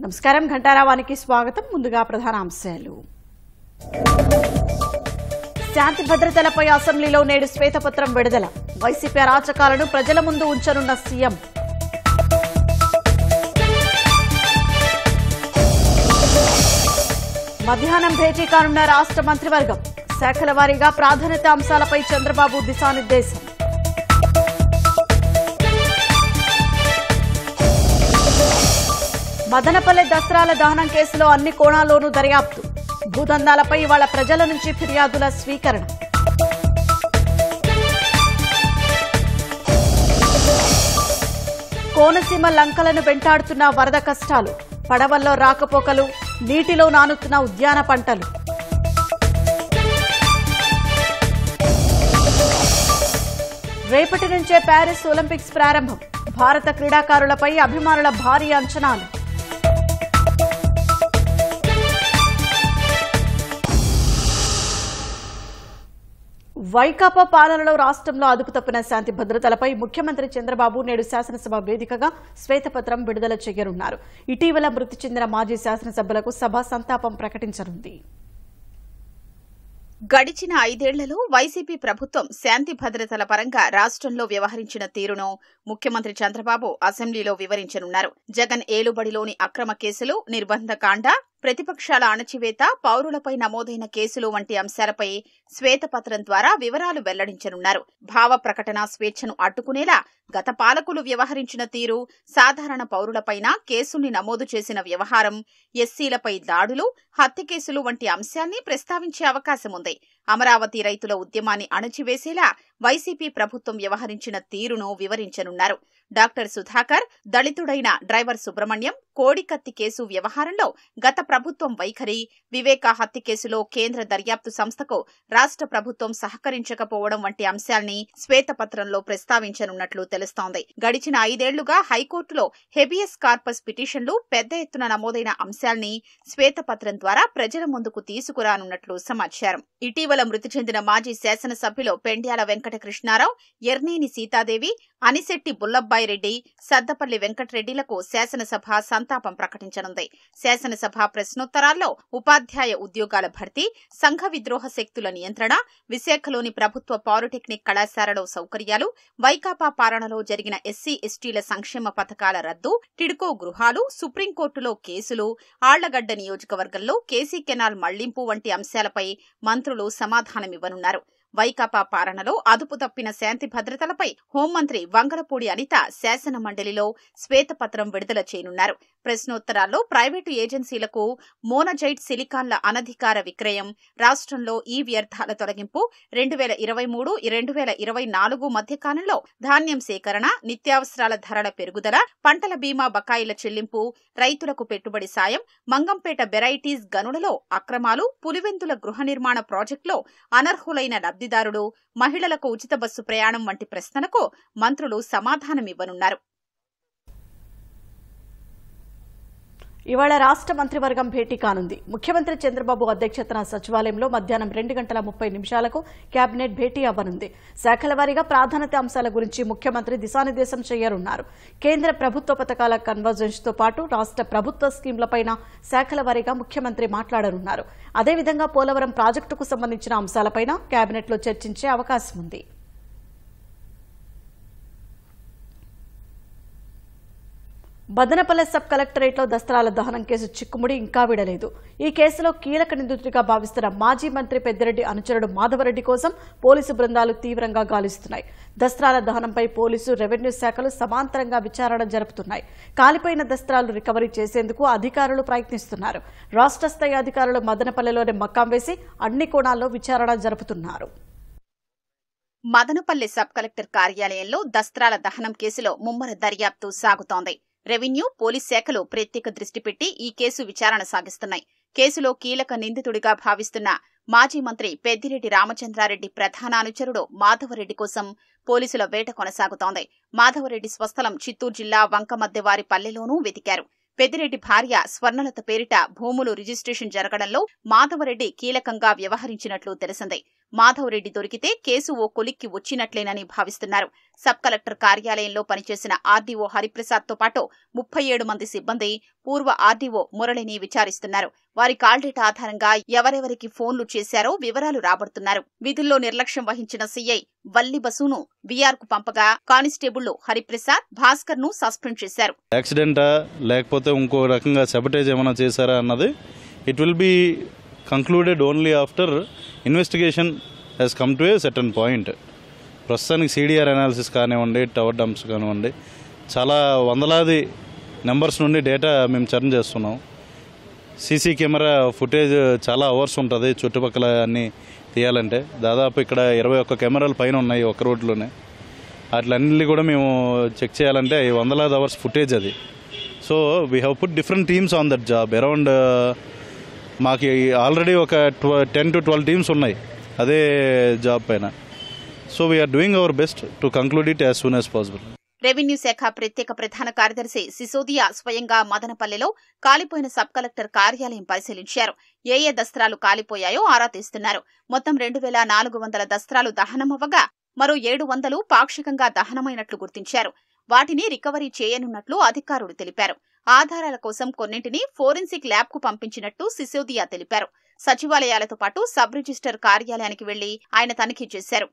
నమస్కారం ఘంటారావానికి స్వాగతం ముందుగా ప్రధాన అంశాలు శాంతి భద్రతలపై అసెంబ్లీలో నేడు శ్వేతపత్రం విడుదల వైసీపీ అరాచకాలను ప్రజల ముందు ఉంచనున్న సీఎం మధ్యాహ్నం భేటీ కానున్న రాష్ట్ర మంత్రివర్గం శాఖల వారీగా ప్రాధాన్యత అంశాలపై చంద్రబాబు దిశానిర్దేశం మదనపల్లె దసరాల దహనం కేసులో అన్ని కోణాల్లోనూ దర్యాప్తు భూదందాలపై ఇవాళ ప్రజల నుంచి ఫిర్యాదుల స్వీకరణ కోనసీమ లంకలను వెంటాడుతున్న వరద కష్టాలు పడవల్లో రాకపోకలు నీటిలో నానుతున్న ఉద్యాన పంటలు రేపటి నుంచే ప్యారిస్ ఒలింపిక్స్ ప్రారంభం భారత క్రీడాకారులపై అభిమానుల భారీ అంచనాలు వైకాపా పాలనలో రాష్ట్రంలో అదుపు తప్పిన శాంతి భద్రతలపై ముఖ్యమంత్రి చంద్రబాబు నేడు శాసనసభ వేదికగా శ్వేతపత్రం విడుదల చేయనున్నారు ఇటీవల మృతి చెందిన మాజీ శాసనసభ్యులకు సభ సంతాపం ప్రకటించనుంది గడిచిన ఐదేళ్లలో వైసీపీ ప్రభుత్వం శాంతి భద్రతల పరంగా రాష్ట్రంలో వ్యవహరించిన తీరును ముఖ్యమంత్రి చంద్రబాబు అసెంబ్లీలో వివరించనున్నారు జగన్ ఏలుబడిలోని అక్రమ కేసులు నిర్బంధకాండ ప్రతిపక్షాల అణచివేత పౌరులపై నమోదైన కేసులు వంటి అంశాలపై శ్వేతపత్రం ద్వారా వివరాలు వెల్లడించనున్నారు భావ ప్రకటన స్వేచ్ఛను అడ్డుకునేలా గత పాలకులు వ్యవహరించిన తీరు సాధారణ పౌరులపైన కేసుల్ని నమోదు చేసిన వ్యవహారం ఎస్సీలపై దాడులు హత్య కేసులు వంటి అంశాల్ని ప్రస్తావించే అవకాశం ఉంది అమరావతి రైతుల ఉద్యమాన్ని అణచివేసేలా వైసీపీ ప్రభుత్వం వ్యవహరించిన తీరును వివరించనున్నారు డాక్టర్ సుధాకర్ దళితుడైన డ్రైవర్ సుబ్రహ్మణ్యం కోడికత్తి కేసు వ్యవహారంలో గత ప్రభుత్వం వైఖరి వివేక హత్య కేసులో కేంద్ర దర్యాప్తు సంస్థకు రాష్ట్ర ప్రభుత్వం సహకరించకపోవడం వంటి అంశాల్ని శ్వేతపత్రంలో ప్రస్తావించనున్నట్లు తెలుస్తోంది గడిచిన ఐదేళ్లుగా హైకోర్టులో హెబియస్ కార్పస్ పిటిషన్లు పెద్ద ఎత్తున నమోదైన అంశాల్ని శ్వేతపత్రం ద్వారా ప్రజల ముందుకు తీసుకురానున్నట్లు సమాచారం ఇటీవల మృతి చెందిన మాజీ శాసనసభ్యులు పెండ్యాల వెంకట కృష్ణారావు ఎర్నేని సీతాదేవి అనిశెట్టి బుల్లబ్బాయి రెడ్డి సద్దపల్లి వెంకటరెడ్డిలకు శాసనసభ సంతాపం ప్రకటించనుంది శాసనసభ ప్రశ్నోత్తరాల్లో ఉపాధ్యాయ ఉద్యోగాల భర్తీ సంఘ విద్రోహ శక్తుల నియంత్రణ విశాఖలోని ప్రభుత్వ పాలిటెక్నిక్ కళాశాలలో సౌకర్యాలు వైకాపా పాలనలో జరిగిన ఎస్సీ ఎస్టీల సంక్షేమ పథకాల రద్దు టిడ్కో గృహాలు సుప్రీంకోర్టులో కేసులు ఆళ్లగడ్డ నియోజకవర్గంలో కేసీ కెనాల్ మళ్లింపు వంటి అంశాలపై మంత్రులు సమాధానమివ్వనున్నారు వైకాపా పాలనలో అదుపు తప్పిన శాంతి భద్రతలపై హోంమంత్రి వంగలపూడి అనిత శాసన మండలిలో శ్వేతపత్రం విడుదల చేయనున్నారు ప్రశ్నోత్తరాల్లో ప్రైవేటు ఏజెన్సీలకు మోనజైట్ సిలికాన్ల అనధికార విక్రయం రాష్ట్రంలో ఈ వ్యర్థాల తొలగింపు రెండు వేల ఇరవై మూడు రెండు వేల ఇరవై నాలుగు మధ్యకాలంలో ధాన్యం సేకరణ నిత్యావసరాల ధరల పెరుగుదల పంటల బీమా బకాయిల చెల్లింపు రైతులకు పెట్టుబడి సాయం మంగంపేట వెరైటీస్ గనులలో అక్రమాలు పులివెందుల గృహ నిర్మాణ ప్రాజెక్టులో అనర్హులైన లబ్దిదారుడు మహిళలకు ఉచిత బస్సు ప్రయాణం వంటి ప్రశ్నలకు మంత్రులు సమాధానమివ్వనున్నారు ఇవాళ రాష్ట్ర మంత్రివర్గం భేటీ కానుంది ముఖ్యమంత్రి చంద్రబాబు అధ్యక్షతన సచివాలయంలో మధ్యాహ్నం రెండు గంటల ముప్పై నిమిషాలకు కేబినెట్ భేటీ అవ్వనుంది శాఖల వారీగా ప్రాధాన్యత అంశాల గురించి ముఖ్యమంత్రి దిశానిర్దేశం చేయనున్నారు కేంద్ర ప్రభుత్వ పథకాల కన్వర్జెన్స్ తో పాటు రాష్ట్ర ప్రభుత్వ స్కీంలపైన శాఖల వారీగా ముఖ్యమంత్రి మాట్లాడనున్నారు అదేవిధంగా పోలవరం ప్రాజెక్టుకు సంబంధించిన అంశాలపైన కేబినెట్లో చర్చించే అవకాశం ఉంది బదనపల్లె సబ్ కలెక్టరేట్లో దస్త్రాల దహనం కేసు చిక్కుముడి ఇంకా విడలేదు ఈ కేసులో కీలక నిందితుడిగా భావిస్తున్న మాజీ మంత్రి పెద్దిరెడ్డి అనుచరుడు మాధవరెడ్డి కోసం పోలీసు బృందాలు తీవ్రంగా గాలిస్తున్నాయి దస్త్రాల దహనంపై పోలీసు రెవెన్యూ శాఖలు సమాంతరంగా విచారణ జరుపుతున్నాయి కాలిపోయిన దస్త్రాలు రికవరీ చేసేందుకు అధికారులు ప్రయత్నిస్తున్నారు రాష్ట్ర స్థాయి అధికారులు మదనపల్లెలోని మక్కాం వేసి అన్ని కోణాల్లో విచారణ జరుపుతున్నారు మదనపల్లె సబ్ కలెక్టర్ కార్యాలయంలో దస్త్రాల దహనం కేసులో ముమ్మర దర్యాప్తు సాగుతోంది రెవెన్యూ పోలీస్ శాఖలు ప్రత్యేక దృష్టి పెట్టి ఈ కేసు విచారణ సాగిస్తున్నాయి కేసులో కీలక నిందితుడిగా భావిస్తున్న మాజీ మంత్రి పెద్దిరెడ్డి రామచంద్రారెడ్డి ప్రధాన అనుచరుడు మాధవరెడ్డి కోసం పోలీసుల వేట కొనసాగుతోంది మాధవరెడ్డి స్వస్థలం చిత్తూరు జిల్లా వంకమద్దెవారి పల్లెలోనూ వెతికారు పెద్దిరెడ్డి భార్య స్వర్ణలత పేరిట భూములు రిజిస్ట్రేషన్ జరగడంలో మాధవరెడ్డి కీలకంగా వ్యవహరించినట్లు తెలిసింది మాధవరెడ్డి దొరికితే కేసు ఓ కొలిక్కి వచ్చినట్లేనని భావిస్తున్నారు సబ్ కలెక్టర్ కార్యాలయంలో పనిచేసిన ఆర్డీఓ హరిప్రసాద్ తో పాటు ముప్పై ఏడు మంది సిబ్బంది పూర్వ ఆర్డీఓ మురళిని విచారిస్తున్నారు వారి కాల్ డేటా ఆధారంగా ఎవరెవరికి ఫోన్లు చేశారో వివరాలు రాబడుతున్నారు విధుల్లో నిర్లక్ష్యం వహించిన సీఐ వల్లి బసును వీఆర్ కు పంపగా కానిస్టేబుళ్లు హరిప్రసాద్ భాస్కర్ ను సస్పెండ్ చేశారు యాక్సిడెంటా లేకపోతే ఇంకో రకంగా సెబటేజ్ ఏమైనా చేశారా అన్నది it will be concluded only after investigation has come to a certain point ప్రస్తుతానికి సీడీఆర్ అనాలిసిస్ కానివ్వండి టవర్ డంప్స్ కానివ్వండి చాలా వందలాది నెంబర్స్ నుండి డేటా మేము చర్న్ చేస్తున్నాం సీసీ కెమెరా ఫుటేజ్ చాలా అవర్స్ ఉంటుంది చుట్టుపక్కల అన్నీ తీయాలంటే దాదాపు ఇక్కడ ఇరవై ఒక్క కెమెరాలు పైన ఉన్నాయి ఒక రోడ్లోనే వాటిలన్నింటినీ కూడా మేము చెక్ చేయాలంటే ఈ వందలాది అవర్స్ ఫుటేజ్ అది so we have put different teams on that job around మాకు ఆల్రెడీ ఒక twe ten to twelve teams ఉన్నాయి అదే జాబ్ పైన so we're doing our best to conclude it as soon as possible revenue శాఖ ప్రత్యేక ప్రధాన కార్యదర్శి సిసోదియా స్వయంగా మదనపల్లెలో కాలిపోయిన సబ్ కలెక్టర్ కార్యాలయం పరిశీలించారు ఏ ఏ దస్త్రాలు కాలిపోయాయో ఆరా తీస్తున్నారు మొత్తం రెండు వేల నాలుగు వందల దస్త్రాలు దహనమవ్వగా మరో ఏడు వందలు పాక్షికంగా దహనమైనట్లు గుర్తించారు వాటిని రికవరీ చేయనున్నట్లు అధికారులు తెలిపారు ఆధారాల కోసం కొన్నింటిని ఫోరెన్సిక్ ల్యాబ్ కు పంపించినట్టు సిసోదియా తెలిపారు సచివాలయాలతో పాటు సబ్ రిజిస్టర్ కార్యాలయానికి వెళ్లి ఆయన తనిఖీ చేశారు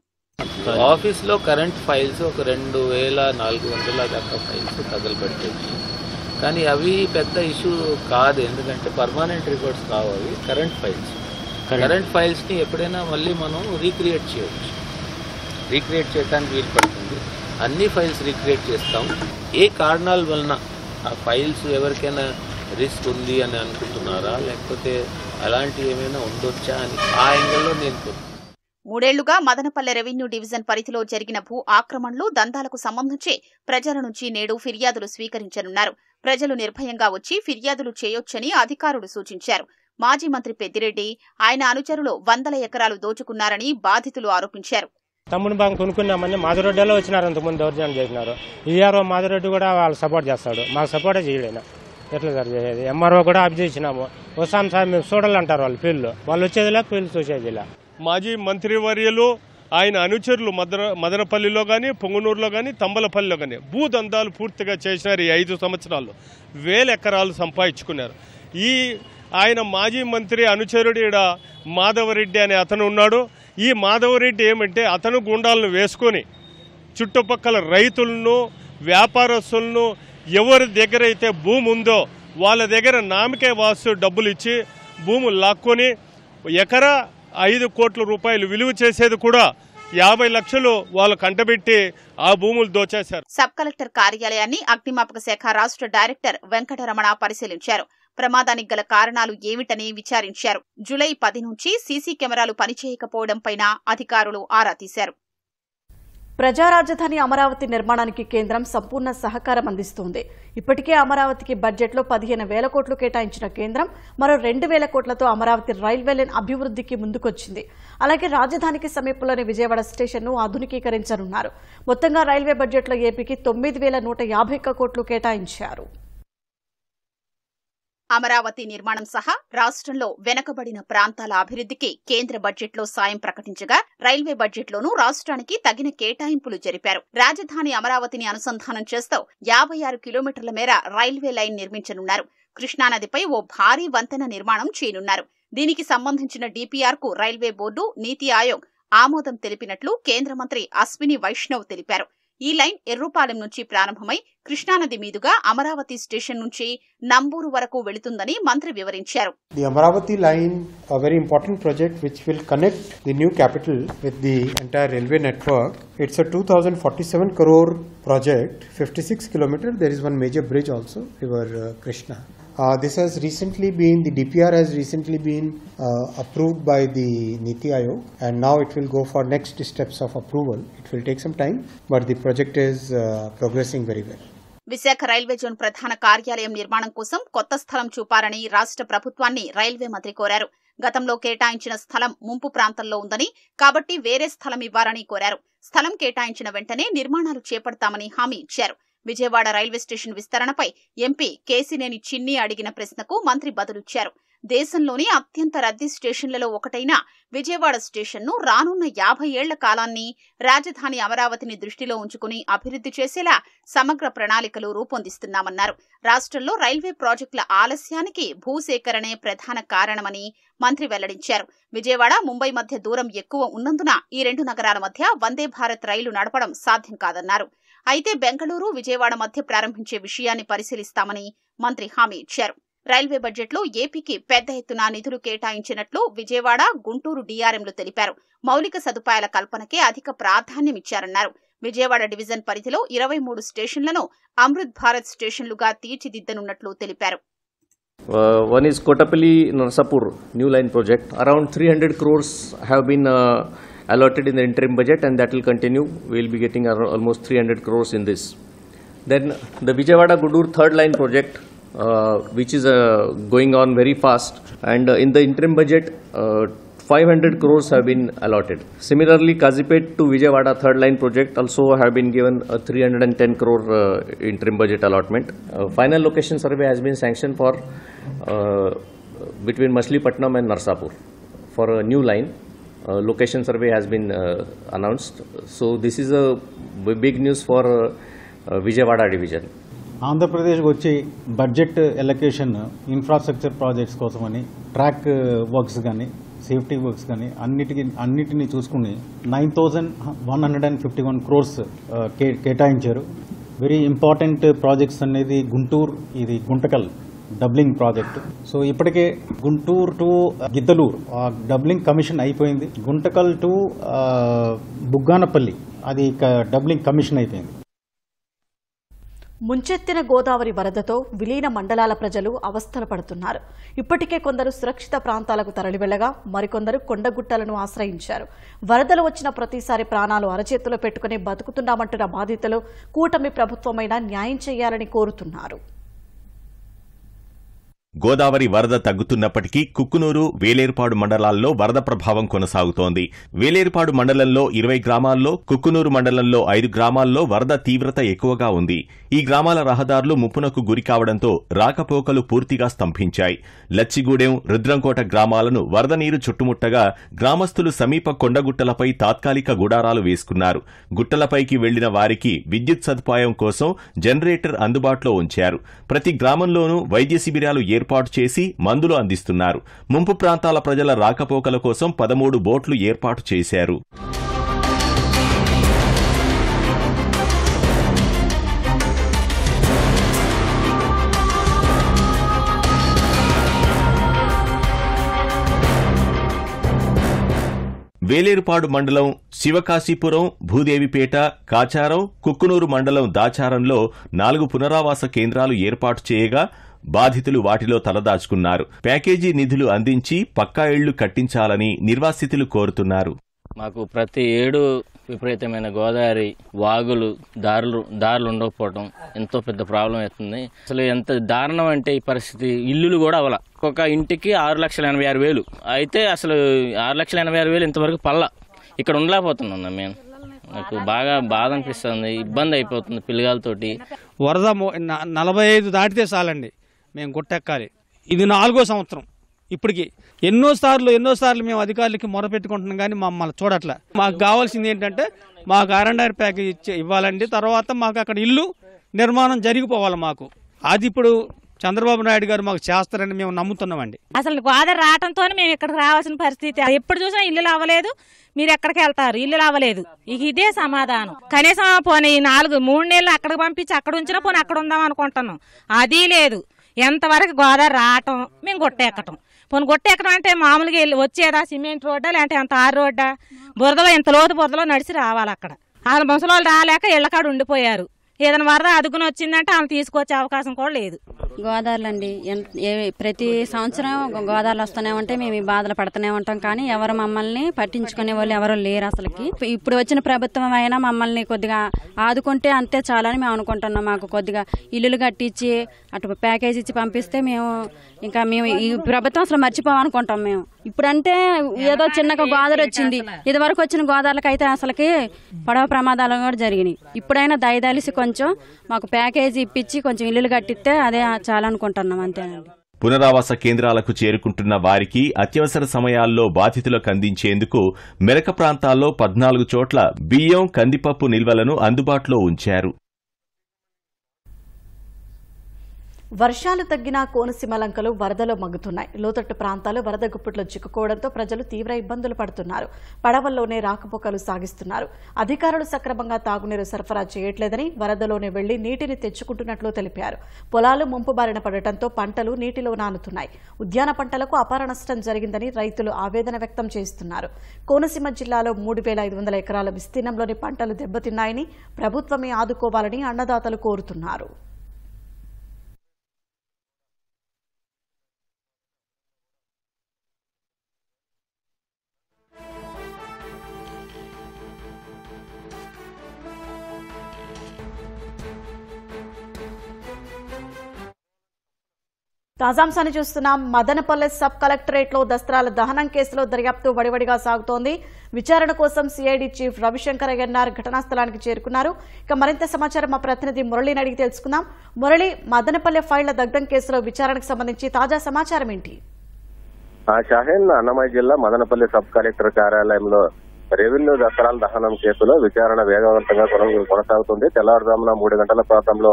ఆఫీస్ లో కరెంట్ ఫైల్స్ ఒక రెండు వేల నాలుగు వందల దాకా ఫైల్స్ తగలబెట్టేవి కానీ అవి పెద్ద ఇష్యూ కాదు ఎందుకంటే పర్మనెంట్ రికార్డ్స్ కావు అవి కరెంట్ ఫైల్స్ కరెంట్ ఫైల్స్ ని ఎప్పుడైనా మళ్ళీ మనం రీక్రియేట్ చేయవచ్చు రీక్రియేట్ చేయడానికి వీలు పడుతుంది అన్ని ఫైల్స్ రీక్రియేట్ చేస్తాం ఏ కారణాల వలన ఆ ఫైల్స్ ఎవరికైనా రిస్క్ ఉంది అని అనుకుంటున్నారా లేకపోతే అలాంటి ఏమైనా ఉండొచ్చా అని ఆ యాంగిల్లో నేను మూడేళ్లుగా మదనపల్లె రెవెన్యూ డివిజన్ పరిధిలో జరిగిన భూ ఆక్రమణలు దందాలకు సంబంధించి ప్రజల నుంచి నేడు ఫిర్యాదులు స్వీకరించనున్నారు ప్రజలు నిర్భయంగా వచ్చి ఫిర్యాదులు చేయొచ్చని అధికారులు సూచించారు మాజీ మంత్రి పెద్దిరెడ్డి ఆయన అనుచరులు వందల ఎకరాలు దోచుకున్నారని బాధితులు ఆరోపించారు తమ్ముని బాగా కొనుక్కున్నామని మాధురెడ్డిలో వచ్చినారు అంతకుముందు దౌర్జన్యం చేసినారు ఈఆర్ఓ మాధురెడ్డి కూడా వాళ్ళు సపోర్ట్ చేస్తాడు మాకు సపోర్టే చేయలేను ఎట్లా సార్ చేసేది ఎంఆర్ఓ కూడా అప్ చేసినాము వస్తాం సార్ మేము చూడాలంటారు వాళ్ళు ఫీల్డ్ వాళ్ళు వచ్చేదిలే ఫీల్డ్ చూసేదిలే మాజీ మంత్రివర్యులు ఆయన అనుచరులు మదన మదనపల్లిలో కానీ పొంగునూరులో కానీ తంబలపల్లిలో కానీ భూదందాలు పూర్తిగా చేసినారు ఈ ఐదు సంవత్సరాల్లో వేల ఎకరాలు సంపాదించుకున్నారు ఈ ఆయన మాజీ మంత్రి అనుచరుడు ఈడ మాధవరెడ్డి అనే అతను ఉన్నాడు ఈ మాధవరెడ్డి ఏమంటే అతను గుండాలను వేసుకొని చుట్టుపక్కల రైతులను వ్యాపారస్తులను ఎవరి దగ్గర అయితే భూమి ఉందో వాళ్ళ దగ్గర నామకే వాసు డబ్బులు ఇచ్చి భూములు లాక్కొని ఎకరా ఐదు కోట్ల రూపాయలు విలువ చేసేది కూడా యాభై లక్షలు వాళ్ళు కంటబెట్టి ఆ భూములు దోచేశారు సబ్ కలెక్టర్ కార్యాలయాన్ని అగ్నిమాపక శాఖ రాష్ట్ర డైరెక్టర్ వెంకటరమణ పరిశీలించారు ప్రమాదానికి గల కారణాలు ఏమిటని విచారించారు జులై పది నుంచి సీసీ కెమెరాలు పనిచేయకపోవడంపైన అధికారులు ఆరా తీశారు ప్రజా రాజధాని అమరావతి నిర్మాణానికి కేంద్రం సంపూర్ణ సహకారం అందిస్తోంది ఇప్పటికే అమరావతికి బడ్జెట్లో పదిహేను వేల కోట్లు కేటాయించిన కేంద్రం మరో రెండు వేల కోట్లతో అమరావతి రైల్వే లైన్ అభివృద్ధికి ముందుకొచ్చింది అలాగే రాజధానికి సమీపంలోని విజయవాడ స్టేషన్ను ఆధునికీకరించనున్నారు మొత్తంగా రైల్వే బడ్జెట్లో ఏపీకి తొమ్మిది వేల నూట యాభై ఒక్క కోట్లు కేటాయించారు అమరావతి నిర్మాణం సహా రాష్ట్రంలో వెనకబడిన ప్రాంతాల అభివృద్ధికి కేంద్ర బడ్జెట్లో సాయం ప్రకటించగా రైల్వే బడ్జెట్లోనూ రాష్ట్రానికి తగిన కేటాయింపులు జరిపారు రాజధాని అమరావతిని అనుసంధానం చేస్తూ యాభై ఆరు కిలోమీటర్ల మేర రైల్వే లైన్ నిర్మించనున్నారు కృష్ణానదిపై ఓ భారీ వంతెన నిర్మాణం చేయనున్నారు దీనికి సంబంధించిన డీపీఆర్ కు రైల్వే బోర్డు నీతి ఆయోగ్ ఆమోదం తెలిపినట్లు కేంద్ర మంత్రి అశ్విని వైష్ణవ్ తెలిపారు ఈ లైన్ ఎర్రుపాలెం నుంచి ప్రారంభమై కృష్ణానది మీదుగా అమరావతి స్టేషన్ నుంచి నంబూరు వరకు వెళుతుందని మంత్రి వివరించారు The Amaravati line, a very important project which will connect the new capital with the entire railway network. It's a 2047 crore project, 56 kilometer. There is one major bridge also, River uh, Krishna. Uh, this has recently been, the DPR has recently been uh, approved by the Niti Aayog and now it will go for next steps of approval. It will take some time, but the project is uh, progressing very well. Visakha railway zone ప్రధాన కార్యాలయం నిర్మాణం కోసం కొత్త స్థలం చూపారని రాష్ట్ర ప్రభుత్వాన్ని railway మంత్రి కోరారు గతంలో కేటాయించిన స్థలం ముంపు ప్రాంతంలో ఉందని కాబట్టి వేరే స్థలం ఇవ్వాలని కోరారు స్థలం కేటాయించిన వెంటనే నిర్మాణాలు చేపడతామని హామీ ఇచ్చారు విజయవాడ రైల్వే స్టేషన్ విస్తరణపై ఎంపీ కేసినేని చిన్ని అడిగిన ప్రశ్నకు మంత్రి బదులిచ్చారు దేశంలోని అత్యంత రద్దీ స్టేషన్లలో ఒకటైన విజయవాడ స్టేషన్ను రానున్న యాభై ఏళ్ల కాలాన్ని రాజధాని అమరావతిని దృష్టిలో ఉంచుకుని అభివృద్ధి చేసేలా సమగ్ర ప్రణాళికలు రూపొందిస్తున్నామన్నారు రాష్ట్రంలో రైల్వే ప్రాజెక్టుల ఆలస్యానికి భూసేకరణే ప్రధాన కారణమని మంత్రి వెల్లడించారు విజయవాడ ముంబై మధ్య దూరం ఎక్కువ ఉన్నందున ఈ రెండు నగరాల మధ్య వందే భారత్ రైలు నడపడం సాధ్యం కాదన్నారు అయితే బెంగళూరు విజయవాడ మధ్య ప్రారంభించే విషయాన్ని పరిశీలిస్తామని మంత్రి హామీ ఇచ్చారు రైల్వే బడ్జెట్లో ఏపీకి పెద్ద ఎత్తున నిధులు కేటాయించినట్లు విజయవాడ గుంటూరు డీఆర్ఎంలు తెలిపారు మౌలిక సదుపాయాల కల్పనకే అధిక ప్రాధాన్యమిచ్చారన్నారు విజయవాడ డివిజన్ పరిధిలో ఇరవై మూడు స్టేషన్లను అమృత్ భారత్ స్టేషన్లుగా తీర్చిదిద్దనున్నట్లు తెలిపారు Uh, one is Kotapalli Narsapur new line project. Around 300 crores have been uh, allotted in the interim budget, and that will continue. We'll be getting ar- almost 300 crores in this. Then the Vijayawada Gudur third line project, uh, which is uh, going on very fast, and uh, in the interim budget. Uh, 500 crores have been allotted. Similarly, Kazipet to Vijayawada third line project also have been given a 310 crore uh, interim budget allotment. Uh, final location survey has been sanctioned for uh, between Machilipatnam and Narsapur for a new line. Uh, location survey has been uh, announced. So this is a b- big news for uh, uh, Vijayawada division. ఆంధ్రప్రదేశ్కి వచ్చి budget allocation infrastructure projects కోసమని track works కానీ safety works కానీ అన్నిటికి అన్నిటిని చూసుకుని nine thousand one hundred and fifty one crores కేటాయించారు very important projects అనేది గుంటూరు ఇది గుంటకల్ డబ్లింగ్ ప్రాజెక్ట్ సో ఇప్పటికే గుంటూరు టు గిద్దలూరు ఆ డబ్లింగ్ కమిషన్ అయిపోయింది గుంటకల్ టు ఆ, బుగ్గానపల్లి అది ఇక డబ్లింగ్ కమిషన్ అయిపోయింది ముంచెత్తిన గోదావరి వరదతో విలీన మండలాల ప్రజలు అవస్థలు పడుతున్నారు ఇప్పటికే కొందరు సురక్షిత ప్రాంతాలకు తరలివెళ్లగా మరికొందరు కొండగుట్టలను ఆశ్రయించారు వరదలు వచ్చిన ప్రతిసారి ప్రాణాలు అరచేతిలో పెట్టుకుని బతుకుతున్నామంటున్న బాధితులు కూటమి ప్రభుత్వమైనా న్యాయం చేయాలని కోరుతున్నారు గోదావరి వరద తగ్గుతున్నప్పటికీ కుక్కునూరు వేలేరుపాడు మండలాల్లో వరద ప్రభావం కొనసాగుతోంది వేలేరుపాడు మండలంలో ఇరవై గ్రామాల్లో కుక్కునూరు మండలంలో ఐదు గ్రామాల్లో వరద తీవ్రత ఎక్కువగా ఉంది ఈ గ్రామాల రహదారులు ముప్పునకు గురి కావడంతో రాకపోకలు పూర్తిగా స్తంభించాయి లచ్చిగూడెం రుద్రంకోట గ్రామాలను వరద నీరు చుట్టుముట్టగా గ్రామస్తులు సమీప కొండగుట్టలపై తాత్కాలిక గుడారాలు వేసుకున్నారు గుట్టలపైకి వెళ్లిన వారికి విద్యుత్ సదుపాయం కోసం జనరేటర్ అందుబాటులో ఉంచారు ప్రతి గ్రామంలోనూ వైద్య శిబిరాలు ఏర్పాటు చేసి మందులు అందిస్తున్నారు ముంపు ప్రాంతాల ప్రజల రాకపోకల కోసం పదమూడు బోట్లు ఏర్పాటు చేశారు వేలేరుపాడు మండలం శివకాశీపురం భూదేవిపేట కాచారం కుక్కునూరు మండలం దాచారంలో నాలుగు పునరావాస కేంద్రాలు ఏర్పాటు చేయగా బాధితులు వాటిలో తలదాచుకున్నారు ప్యాకేజీ నిధులు అందించి పక్కా ఇళ్లు కట్టించాలని నిర్వాసితులు కోరుతున్నారు మాకు ప్రతి ఏడు విపరీతమైన గోదావరి వాగులు దారులు దారులు ఉండకపోవడం ఎంతో పెద్ద ప్రాబ్లం అవుతుంది అసలు ఎంత దారుణం అంటే ఈ పరిస్థితి ఇల్లులు కూడా అవల ఒక్కొక్క ఇంటికి ఆరు లక్షల ఎనభై ఆరు వేలు అయితే అసలు ఆరు లక్షల ఎనభై ఆరు వేలు ఇంతవరకు పల్ల ఇక్కడ ఉండలేకపోతున్నాం మేము నాకు బాగా బాధ అనిపిస్తుంది ఇబ్బంది అయిపోతుంది పిల్లగాలతోటి వరద మో- న- నలభై ఐదు దాటితే చాలండి మేము గుట్టెక్కాలి ఇది నాలుగో సంవత్సరం ఇప్పటికి ఎన్నో సార్లు ఎన్నో సార్లు మేము అధికారులకి మొరపెట్టుకుంటున్నాం కానీ మమ్మల్ని చూడట్లే మాకు కావాల్సింది ఏంటంటే మాకు ఆర్ఎండ్ఆర్ ప్యాకేజ్ ఇచ్చే ఇవ్వాలండి తర్వాత మాకు అక్కడ ఇల్లు నిర్మాణం జరిగిపోవాలి మాకు అది ఇప్పుడు చంద్రబాబు నాయుడు గారు మాకు చేస్తారని మేము నమ్ముతున్నామండి అసలు గోదావరి రావడంతో మేము ఇక్కడికి రావాల్సిన పరిస్థితి ఎప్పుడు చూసినా ఇల్లు అవ్వలేదు మీరు ఎక్కడికి వెళ్తారు ఇల్లు అవ్వలేదు ఇక ఇదే సమాధానం కనీసం పోనీ ఈ నాలుగు మూడు నెలలు అక్కడికి పంపించి అక్కడ ఉంచినా పోనీ అక్కడ ఉందాం అనుకుంటున్నాం అది లేదు ఎంతవరకు గోదావరి రావటం మేము గుట్టెక్కటం పోనీ గుట్టెక్కడం అంటే మామూలుగా వెళ్ళి వచ్చేదా సిమెంట్ రోడ్డా లేదంటే అంత ఆరు రోడ్డా బురదలో ఎంత లోతు బురదలో నడిచి రావాలి అక్కడ వాళ్ళ ముసలోళ్ళు రాలేక ఇళ్ళకాడ ఉండిపోయారు ఏదైనా వరద అదుగుని వచ్చిందంటే ఆమె తీసుకొచ్చే అవకాశం కూడా లేదు గోదావరిలో అండి ఎన్- ఏ- ప్రతి సంవత్సరం గో- గోదావరిలో వస్తూనే ఉంటే మేము ఈ బాధలు పడుతూనే ఉంటాం కానీ ఎవరు మమ్మల్ని పట్టించుకునే వాళ్ళు ఎవరు లేరు అసలుకి ఇప్పుడు వచ్చిన ప్రభుత్వం అయినా మమ్మల్ని కొద్దిగా ఆదుకుంటే అంతే చాలని మేము అనుకుంటున్నాం మాకు కొద్దిగా ఇల్లులు కట్టించి అటు ప్యాకేజ్ ఇచ్చి పంపిస్తే మేము ఇంకా మేము ఈ ప్రభుత్వం అసలు మర్చిపోవాలనుకుంటాం మేము ఇప్పుడంటే ఏదో చిన్నగా గోదావరి వచ్చింది ఇది వరకు వచ్చిన గోదావరికి అయితే అసలుకి పడవ ప్రమాదాలు కూడా జరిగినాయి ఇప్పుడైనా దయదలిసి కొంచెం మాకు ప్యాకేజీ ఇప్పించి కొంచెం ఇల్లులు కట్టిస్తే అదే చాలనుకుంటున్నాం అంతేనండి పునరావాస కేంద్రాలకు చేరుకుంటున్న వారికి అత్యవసర సమయాల్లో బాధితులకు అందించేందుకు మెరక ప్రాంతాల్లో పద్నాలుగు చోట్ల బియ్యం కందిపప్పు నిల్వలను అందుబాటులో ఉంచారు వర్షాలు తగ్గినా కోనసీమ లంకలు వరదలో మగ్గుతున్నాయి లోతట్టు ప్రాంతాలు వరద గుప్పిట్లో చిక్కుకోవడంతో ప్రజలు తీవ్ర ఇబ్బందులు పడుతున్నారు పడవల్లోనే రాకపోకలు సాగిస్తున్నారు అధికారులు సక్రమంగా తాగునీరు సరఫరా చేయట్లేదని వరదలోనే వెళ్లి నీటిని తెచ్చుకుంటున్నట్లు తెలిపారు పొలాలు ముంపు బారిన పడటంతో పంటలు నీటిలో నానుతున్నాయి ఉద్యాన పంటలకు అపార నష్టం జరిగిందని రైతులు ఆవేదన వ్యక్తం చేస్తున్నారు కోనసీమ జిల్లాలో మూడు వేల ఐదు వందల ఎకరాల విస్తీర్ణంలోని పంటలు దెబ్బతిన్నాయని ప్రభుత్వమే ఆదుకోవాలని అన్నదాతలు కోరుతున్నారు తాజాంశాన్ని చూస్తున్నాం మదనపల్లె సబ్ కలెక్టరేట్ లో దస్త్రాల దహనం కేసులో దర్యాప్తు వడివడిగా సాగుతోంది విచారణ కోసం సిఐడి చీఫ్ రవిశంకర్ అయ్యన్నార్ ఘటనా స్థలానికి చేరుకున్నారు ఇక మరింత సమాచారం మా ప్రతినిధి మురళిని అడిగి తెలుసుకుందాం మురళి మదనపల్లె ఫైళ్ల దగ్ధం కేసులో విచారణకు సంబంధించి తాజా సమాచారం ఏంటి ఆ షాహీన్ అన్నమయ్య జిల్లా మదనపల్లి సబ్ కలెక్టర్ కార్యాలయంలో రెవెన్యూ దసరాల దహనం కేసులో విచారణ వేగవంతంగా కొన- కొనసాగుతుంది తెల్లవారుజామున మూడు గంటల ప్రాంతంలో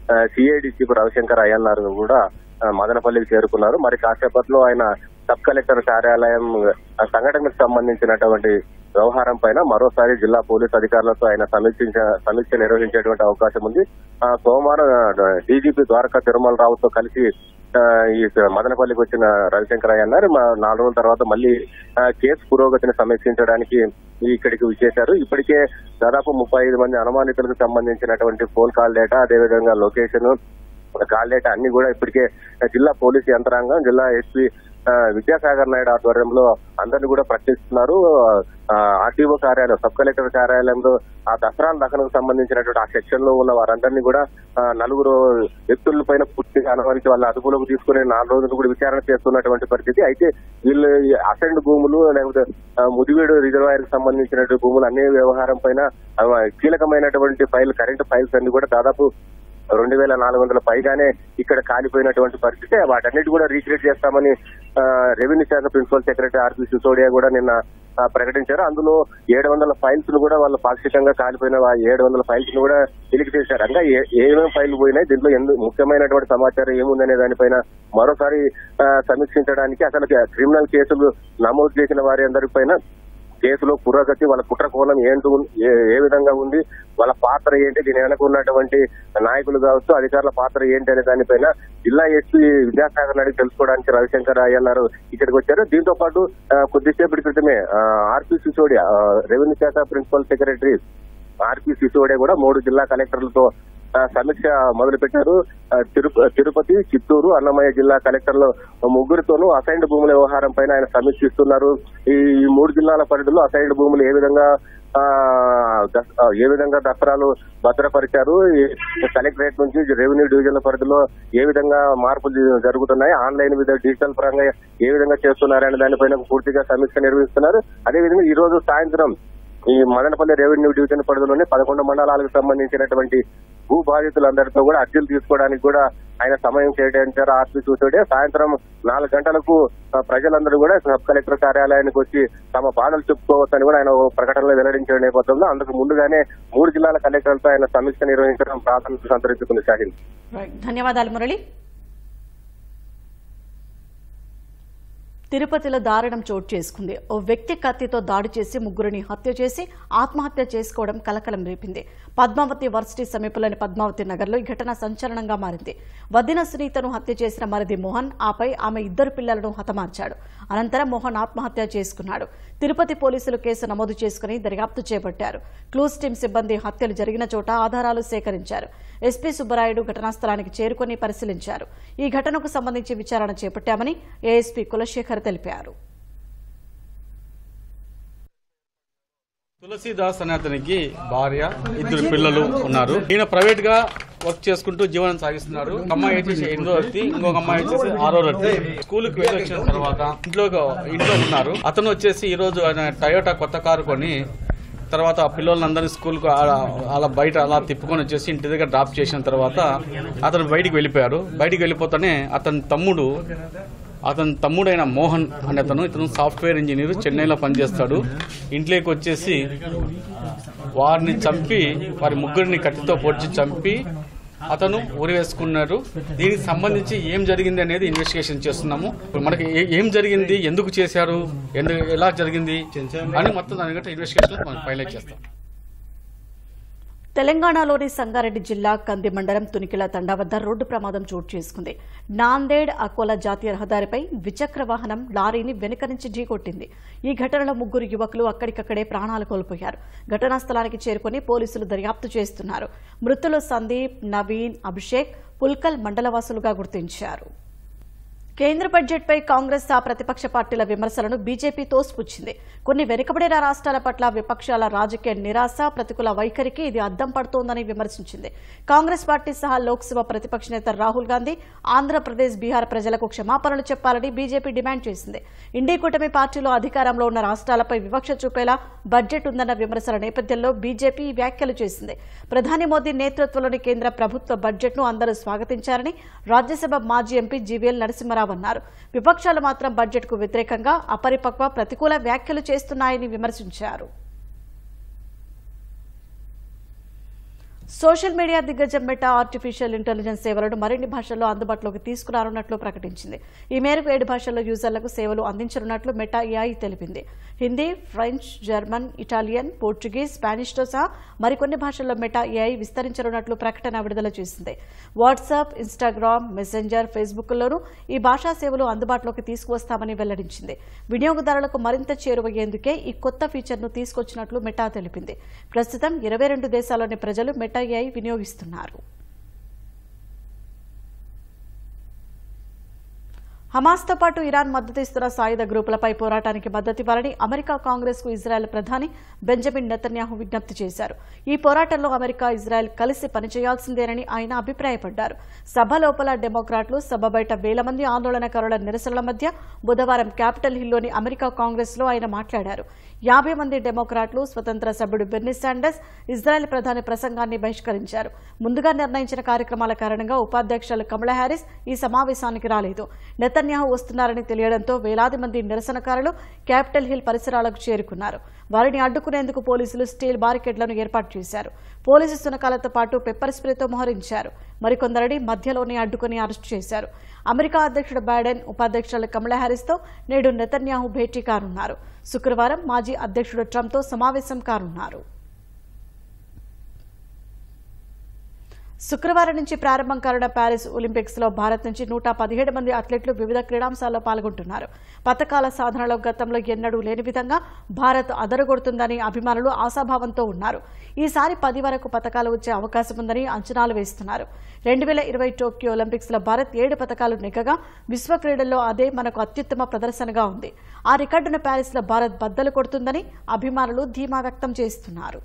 సిఐడి చీఫ్ రవిశంకర్ అయ్యన్నారు కూడా ఆ, మదనపల్లికి చేరుకున్నారు మరి కాసేపట్లో ఆయన సబ్ కలెక్టర్ కార్యాలయం ఆ, సంఘటనకు సంబంధించినటువంటి వ్యవహారం పైన మరోసారి జిల్లా పోలీస్ అధికారులతో ఆయన సమీక్షించ సమీక్ష నిర్వహించేటువంటి అవకాశం ఉంది ఆ, సోమవారం డీజీపీ ద్వారకా తిరుమల రావుతో కలిసి ఆ, ఈ మదనపల్లికి వచ్చిన రవిశంకర్ అన్నారు మా నాలుగు రోజుల తర్వాత మళ్ళీ ఆ, కేసు పురోగతిని సమీక్షించడానికి ఇక్కడికి విచ్చేశారు ఇప్పటికే దాదాపు ముప్పై ఐదు మంది అనుమానితులకు సంబంధించినటువంటి ఫోన్ కాల్ డేటా అదేవిధంగా లొకేషన్ కాల్ డేటా అన్ని కూడా ఇప్పటికే జిల్లా పోలీసు యంత్రాంగం జిల్లా ఎస్పీ విద్యాసాగర్ నాయుడు ఆధ్వర్యంలో అందరిని కూడా ప్రశ్నిస్తున్నారు ఆర్టీఓ కార్యాలయం సబ్ కలెక్టర్ కార్యాలయంలో ఆ దసరా దహనకు సంబంధించినటువంటి ఆ సెక్షన్ లో ఉన్న వారందరినీ కూడా ఆ, నలుగురు వ్యక్తుల పైన పూర్తిగా అనుమానించి వాళ్ళ అదుపులోకి తీసుకుని నాలుగు రోజులు కూడా విచారణ చేస్తున్నటువంటి పరిస్థితి అయితే వీళ్ళు ఈ అసెండ్ భూములు లేకపోతే ఆ, ముదివీడు రిజర్వాయర్ కి సంబంధించినటువంటి భూములు అన్ని వ్యవహారం పైన ఆ, కీలకమైనటువంటి ఫైల్ కరెంట్ ఫైల్స్ అన్ని కూడా దాదాపు రెండు వేల నాలుగు వందల పైగానే ఇక్కడ కాలిపోయినటువంటి పరిస్థితి వాటన్నిటి కూడా రీక్రియేట్ చేస్తామని ఆ, రెవెన్యూ శాఖ ప్రిన్సిపల్ సెక్రటరీ ఆర్పి సిసోడియా కూడా నిన్న ఆ, ప్రకటించారు అందులో ఏడు వందల ఫైల్స్ ను కూడా వాళ్ళు పాక్షికంగా కాలిపోయిన ఆ ఏడు వందల ఫైల్స్ ను కూడా వెలికి చేశారు అంటే ఏ- ఏమేమి ఫైల్ పోయినాయి దీంట్లో ఎందు ముఖ్యమైనటువంటి సమాచారం ఏముందనే దానిపైన మరోసారి ఆ, సమీక్షించడానికి అసలు క్రిమినల్ కేసులు నమోదు చేసిన వారి అందరి పైన కేసులో పురోగతి వాళ్ళ కుట్ర కోణం ఏంటి ఉన్- ఏ- ఏ విధంగా ఉంది వాళ్ళ పాత్ర ఏంటి దీని వెనక ఉన్నటువంటి నాయకులు కావచ్చు అధికారుల పాత్ర ఏంటి అనే దానిపైన జిల్లా ఎస్పీ విద్యాసాగర్ అడిగి తెలుసుకోవడానికి రవిశంకర్ అయ్యన్నారు ఇక్కడికి వచ్చారు దీంతో పాటు ఆ, కొద్దిసేపటి క్రితమే ఆర్పి సిసోడియా ఆ, రెవెన్యూ శాఖ ప్రిన్సిపల్ సెక్రటరీ ఆర్పి సిసోడియా కూడా మూడు జిల్లా కలెక్టర్లతో ఆ, సమీక్ష మొదలు పెట్టారు ఆ, తిరుప- తిరుపతి చిత్తూరు అన్నమయ్య జిల్లా కలెక్టర్లు ముగ్గురితోనూ అసైన్డ్ భూముల వ్యవహారం పైన ఆయన సమీక్షిస్తున్నారు ఈ ఈ మూడు జిల్లాల పరిధిలో అసైన్డ్ భూములు ఏ విధంగా ఆ, దస్- ఆ, ఏ విధంగా దసరాలు భద్రపరిచారు ఈ కలెక్టరేట్ నుంచి రెవెన్యూ డివిజన్ల పరిధిలో ఏ విధంగా మార్పులు జ- జరుగుతున్నాయి ఆన్లైన్ విధ డిజిటల్ పరంగా ఏ విధంగా చేస్తున్నారు అనే దానిపైన పూర్తిగా సమీక్ష నిర్వహిస్తున్నారు అదేవిధంగా ఈ రోజు సాయంత్రం ఈ మదనపల్లి రెవెన్యూ డివిజన్ పరిధిలోని పదకొండు మండలాలకు సంబంధించినటువంటి భూ బాధితులందరితో కూడా అర్జీలు తీసుకోవడానికి కూడా ఆయన సమయం కేటాయించారు ఆర్పీ చూసాడే సాయంత్రం నాలుగు గంటలకు ఆ, ప్రజలందరూ కూడా సబ్ కలెక్టర్ కార్యాలయానికి వచ్చి తమ బాధలు చెప్పుకోవచ్చని కూడా ఆయన ఓ ప్రకటనలో వెల్లడించిన నేపథ్యంలో అందుకు ముందుగానే మూడు జిల్లాల కలెక్టర్లతో ఆయన సమీక్ష నిర్వహించడం ప్రాధాన్యత సంతరించుకుంది షాహిన్ రైట్. ధన్యవాదాలు మురళి తిరుపతిలో దారుణం చోటు చేసుకుంది ఓ వ్యక్తి కత్తితో దాడి చేసి ముగ్గురిని హత్య చేసి ఆత్మహత్య చేసుకోవడం కలకలం రేపింది పద్మావతి వర్సిటీ సమీపంలోని పద్మావతి నగర్లో ఈ ఘటన సంచలనంగా మారింది వదిన సునీతను హత్య చేసిన మరిది మోహన్ ఆపై ఆమె ఇద్దరు పిల్లలను హతమార్చాడు అనంతరం మోహన్ ఆత్మహత్య చేసుకున్నాడు తిరుపతి పోలీసులు కేసు నమోదు చేసుకుని దర్యాప్తు చేపట్టారు క్లూస్ టీం సిబ్బంది హత్యలు జరిగిన చోట ఆధారాలు సేకరించారు ఎస్పీ సుబ్బరాయుడు ఘటనా స్థలానికి చేరుకుని పరిశీలించారు ఈ ఘటనకు సంబంధించి విచారణ చేపట్టామని ఏఎస్పీ కులశేఖర్ తెలిపారు తులసీదాస్ అనే అతనికి భార్య ఇద్దరు పిల్లలు ఉన్నారు ఈయన ప్రైవేట్ గా వర్క్ చేసుకుంటూ జీవనం సాగిస్తున్నారు ఒక అమ్మాయి వచ్చేసి ఎనిమిదో వ్యక్తి ఇంకొక అమ్మాయి వచ్చేసి ఆరో వ్యక్తి స్కూల్ కి వెళ్ళి వచ్చిన తర్వాత ఇంట్లో ఇంట్లో ఉన్నారు అతను వచ్చేసి ఈ రోజు ఆయన టయోటా కొత్త కారు కొని తర్వాత ఆ పిల్లలందరినీ స్కూల్కు అలా బయట అలా తిప్పుకొని వచ్చేసి ఇంటి దగ్గర డ్రాప్ చేసిన తర్వాత అతను బయటికి వెళ్ళిపోయాడు బయటికి వెళ్ళిపోతానే అతని తమ్ముడు అతని తమ్ముడైన మోహన్ అనే అతను ఇతను సాఫ్ట్వేర్ ఇంజనీర్ చెన్నైలో పనిచేస్తాడు ఇంట్లోకి వచ్చేసి వారిని చంపి వారి ముగ్గురిని కత్తితో పొడిచి చంపి అతను ఊరి వేసుకున్నారు దీనికి సంబంధించి ఏం జరిగింది అనేది ఇన్వెస్టిగేషన్ చేస్తున్నాము ఇప్పుడు మనకి ఏ- ఏం జరిగింది ఎందుకు చేశారు ఎందు- ఎలా జరిగింది అని మొత్తం దాని గట్ట ఇన్వెస్టిగేషన్ మనం ఫైనలైజ్ చేస్తాం తెలంగాణలోని సంగారెడ్డి జిల్లా కంది మండలం తునికిల తండా వద్ద రోడ్డు ప్రమాదం చోటు చేసుకుంది నాందేడ్ అకోలా జాతీయ రహదారిపై ద్విచక్ర వాహనం లారీని వెనుక నుంచి ఢీకొట్టింది ఈ ఘటనలో ముగ్గురు యువకులు అక్కడికక్కడే ప్రాణాలు కోల్పోయారు ఘటనా స్థలానికి చేరుకుని పోలీసులు దర్యాప్తు చేస్తున్నారు మృతులు సందీప్ నవీన్ అభిషేక్ పుల్కల్ మండలవాసులుగా గుర్తించారు కేంద్ర బడ్జెట్పై కాంగ్రెస్ ఆ ప్రతిపక్ష పార్టీల విమర్శలను బీజేపీ తోసిపుచ్చింది కొన్ని వెనుకబడిన రాష్ట్రాల పట్ల విపక్షాల రాజకీయ నిరాశ ప్రతికూల వైఖరికి ఇది అద్దం పడుతోందని విమర్శించింది కాంగ్రెస్ పార్టీ సహా లోక్సభ ప్రతిపక్ష నేత రాహుల్ గాంధీ ఆంధ్రప్రదేశ్ బీహార్ ప్రజలకు క్షమాపణలు చెప్పాలని బీజేపీ డిమాండ్ చేసింది ఇండీ కూటమి పార్టీలో అధికారంలో ఉన్న రాష్ట్రాలపై వివక్ష చూపేలా బడ్జెట్ ఉందన్న విమర్శల నేపథ్యంలో బీజేపీ ఈ వ్యాఖ్యలు చేసింది ప్రధాని మోదీ నేతృత్వంలోని కేంద్ర ప్రభుత్వ బడ్జెట్ను అందరూ స్వాగతించారని రాజ్యసభ మాజీ ఎంపీ జీవీఎల్ నరసింహారావు అన్నారు విపక్షాలు మాత్రం బడ్జెట్కు వ్యతిరేకంగా అపరిపక్వ ప్రతికూల వ్యాఖ్యలు చేస్తున్నాయని విమర్శించారు సోషల్ మీడియా దిగ్గజం మెటా ఆర్టిఫిషియల్ ఇంటెలిజెన్స్ సేవలను మరిన్ని భాషల్లో అందుబాటులోకి తీసుకురానున్నట్లు ప్రకటించింది ఈ మేరకు ఏడు భాషల్లో యూజర్లకు సేవలు అందించనున్నట్లు మెటా ఏఐ తెలిపింది Hindi French German Italian Portuguese స్పానిష్తో సహా మరికొన్ని భాషల్లో మెటా ఏఐ విస్తరించనున్నట్లు ప్రకటన విడుదల చేసింది వాట్సాప్ ఇన్స్టాగ్రామ్ మెసెంజర్ ఫేస్బుక్లోనూ ఈ భాషా సేవలు అందుబాటులోకి తీసుకువస్తామని వెల్లడించింది వినియోగదారులకు మరింత చేరువయ్యేందుకే ఈ కొత్త ఫీచర్ను తీసుకొచ్చినట్లు మెటా తెలిపింది ప్రస్తుతం ఇరవై రెండు దేశాల్లోని ప్రజలు మెటా ఏఐ వినియోగిస్తున్నారు హమాస్తో పాటు ఇరాన్ మద్దతు ఇస్తున్న సాయుధ గ్రూపులపై పోరాటానికి మద్దతివ్వాలని అమెరికా కాంగ్రెస్ కు ఇజ్రాయెల్ ప్రధాని బెంజమిన్ నెతన్యాహు విజ్ఞప్తి చేశారు ఈ పోరాటంలో అమెరికా ఇజ్రాయెల్ కలిసి పనిచేయాల్సిందేనని ఆయన అభిప్రాయపడ్డారు సభ లోపల డెమోక్రాట్లు సభ బయట వేల మంది ఆందోళనకారుల నిరసనల మధ్య బుధవారం క్యాపిటల్ హిల్లోని అమెరికా కాంగ్రెస్ లో ఆయన మాట్లాడారు యాభై మంది డెమోక్రాట్లు స్వతంత్ర సభ్యుడు బెర్నీ శాండర్స్ ఇజ్రాయెల్ ప్రధాని ప్రసంగాన్ని బహిష్కరించారు ముందుగా నిర్ణయించిన కార్యక్రమాల కారణంగా ఉపాధ్యక్షులు కమలా హ్యారిస్ ఈ సమావేశానికి రాలేదు నెతన్యాహు వస్తున్నారని తెలియడంతో వేలాది మంది నిరసనకారులు క్యాపిటల్ హిల్ పరిసరాలకు చేరుకున్నారు వారిని అడ్డుకునేందుకు పోలీసులు స్టీల్ బారికేడ్లను ఏర్పాటు చేశారు పోలీసు సునకాలతో పాటు పెప్పర్ స్ప్రేతో మోహరించారు మరికొందరిని మధ్యలోనే అడ్డుకుని అరెస్టు చేశారు అమెరికా అధ్యక్షుడు బైడెన్ ఉపాధ్యక్షులు కమలా హ్యారిస్తో నేడు నెతన్యాహు భేటీ కానున్నారు శుక్రవారం మాజీ అధ్యక్షుడు ట్రంప్తో సమావేశం కానున్నారు శుక్రవారం నుంచి ప్రారంభం కానున్న ప్యారిస్ ఒలింపిక్స్ లో భారత్ నుంచి నూట పదిహేడు మంది అథ్లెట్లు వివిధ క్రీడాంశాల్లో పాల్గొంటున్నారు పథకాల సాధనలో గతంలో ఎన్నడూ లేని విధంగా భారత్ అదరగొడుతుందని అభిమానులు ఆశాభావంతో ఉన్నారు ఈసారి పది వరకు పథకాలు వచ్చే అవకాశం ఉందని అంచనాలు వేస్తున్నారు రెండు వేల ఇరవై టోక్యో ఒలింపిక్స్ లో భారత్ ఏడు పథకాలు నెగ్గగా విశ్వ క్రీడల్లో అదే మనకు అత్యుత్తమ ప్రదర్శనగా ఉంది ఆ రికార్డును ప్యారిస్ లో భారత్ బద్దలు కొడుతుందని అభిమానులు ధీమా వ్యక్తం చేస్తున్నారు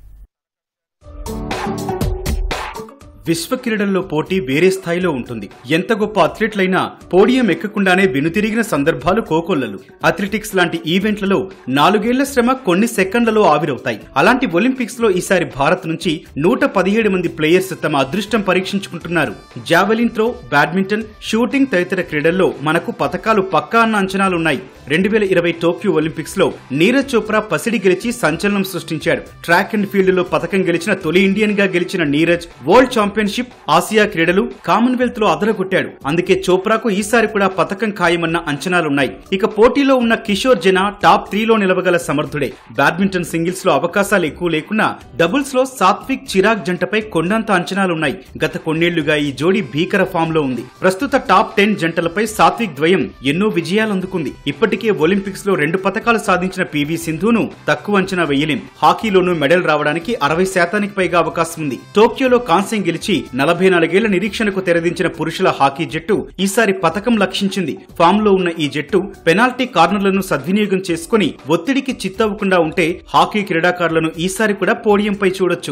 విశ్వ క్రీడల్లో పోటీ వేరే స్థాయిలో ఉంటుంది ఎంత గొప్ప అథ్లెట్లైనా పోడియం ఎక్కకుండానే వెనుతిరిగిన సందర్భాలు కోకొల్లలు అథ్లెటిక్స్ లాంటి ఈవెంట్లలో నాలుగేళ్ల శ్రమ కొన్ని సెకండ్లలో ఆవిరవుతాయి అలాంటి ఒలింపిక్స్ లో ఈసారి భారత్ నుంచి నూట పదిహేడు మంది ప్లేయర్స్ తమ అదృష్టం పరీక్షించుకుంటున్నారు జావెలిన్ త్రో బ్యాడ్మింటన్ షూటింగ్ తదితర క్రీడల్లో మనకు పథకాలు పక్కా అన్న అంచనాలున్నాయి రెండు వేల ఇరవై టోక్యో ఒలింపిక్స్ లో నీరజ్ చోప్రా పసిడి గెలిచి సంచలనం సృష్టించాడు ట్రాక్ అండ్ ఫీల్డ్ లో పథకం గెలిచిన తొలి ఇండియన్ గా గెలిచిన నీరజ్ వరల్డ్ ఛాంపియన్షిప్ ఆసియా క్రీడలు కామన్వెల్త్ లో అదరగొట్టాడు అందుకే చోప్రాకు ఈసారి కూడా పథకం ఖాయమన్న అంచనాలున్నాయి ఇక పోటీలో ఉన్న కిషోర్ జెనా టాప్ త్రీలో నిలవగల సమర్థుడే బ్యాడ్మింటన్ సింగిల్స్ లో అవకాశాలు ఎక్కువ లేకున్నా డబుల్స్ లో సాత్విక్ చిరాగ్ జంటపై కొండంత అంచనాలున్నాయి గత కొన్నేళ్లుగా ఈ జోడీ భీకర ఫామ్ లో ఉంది ప్రస్తుత టాప్ టెన్ జంటలపై సాత్విక్ ద్వయం ఎన్నో విజయాలు అందుకుంది ఇప్పటికే ఒలింపిక్స్ లో రెండు పథకాలు సాధించిన పివి సింధును తక్కువ అంచనా వేయలేం హాకీలోనూ మెడల్ రావడానికి అరవై శాతానికి పైగా అవకాశం ఉంది టోక్యోలో కాంస్యం గెలిచి నలభై నాలుగేళ్ల నిరీక్షణకు తెరదించిన పురుషుల హాకీ జట్టు ఈసారి పథకం లక్షించింది ఫామ్ లో ఉన్న ఈ జట్టు పెనాల్టీ కార్నర్లను సద్వినియోగం చేసుకుని ఒత్తిడికి చిత్తవ్వకుండా ఉంటే హాకీ క్రీడాకారులను ఈసారి కూడా పోడియంపై చూడొచ్చు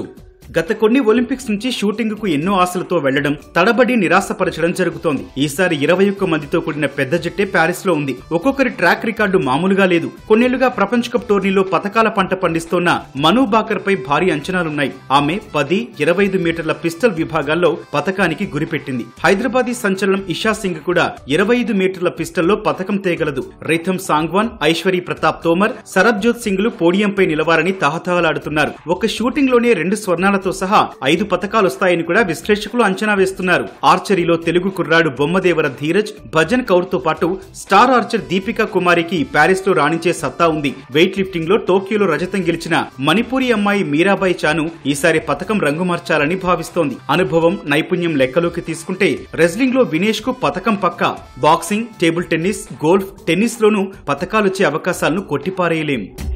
గత కొన్ని ఒలింపిక్స్ నుంచి షూటింగ్ కు ఎన్నో ఆశలతో వెళ్లడం తడబడి నిరాశపరచడం జరుగుతోంది ఈసారి ఇరవై ఒక్క మందితో కూడిన పెద్ద జట్టే ప్యారిస్ లో ఉంది ఒక్కొక్కరి ట్రాక్ రికార్డు మామూలుగా లేదు కొన్నేళ్లుగా ప్రపంచ కప్ టోర్నీలో పథకాల పంట పండిస్తోన్న మను బాకర్ పై భారీ అంచనాలున్నాయి ఆమె పది ఇరవై ఐదు మీటర్ల పిస్టల్ విభాగాల్లో పథకానికి గురిపెట్టింది హైదరాబాదీ సంచలనం ఇషా సింగ్ కూడా ఇరవై ఐదు మీటర్ల పిస్టల్లో పథకం తేగలదు రైథమ్ సాంగ్వాన్ ఐశ్వరి ప్రతాప్ తోమర్ సరబ్జోత్ సింగ్ లు పోడియంపై నిలవారని తహతహలాడుతున్నారు ఒక షూటింగ్ లోనే రెండు స్వర్ణాలతో సహా ఐదు పథకాలొస్తాయని కూడా విశ్లేషకులు అంచనా వేస్తున్నారు ఆర్చరీలో తెలుగు కుర్రాడు బొమ్మదేవర ధీరజ్ భజన్ కౌర్ తో పాటు స్టార్ ఆర్చర్ దీపికా కుమారికి ప్యారిస్ లో రాణించే సత్తా ఉంది వెయిట్ లిఫ్టింగ్ లో టోక్యోలో రజతం గెలిచిన మణిపూరి అమ్మాయి మీరాబాయి చాను ఈసారి పథకం రంగు మార్చాలని భావిస్తోంది అనుభవం నైపుణ్యం లెక్కలోకి తీసుకుంటే రెజ్లింగ్ లో వినేష్ కు పథకం పక్క boxing table tennis golf tennis లోనూ పథకాలొచ్చే అవకాశాలను కొట్టిపారేయలేం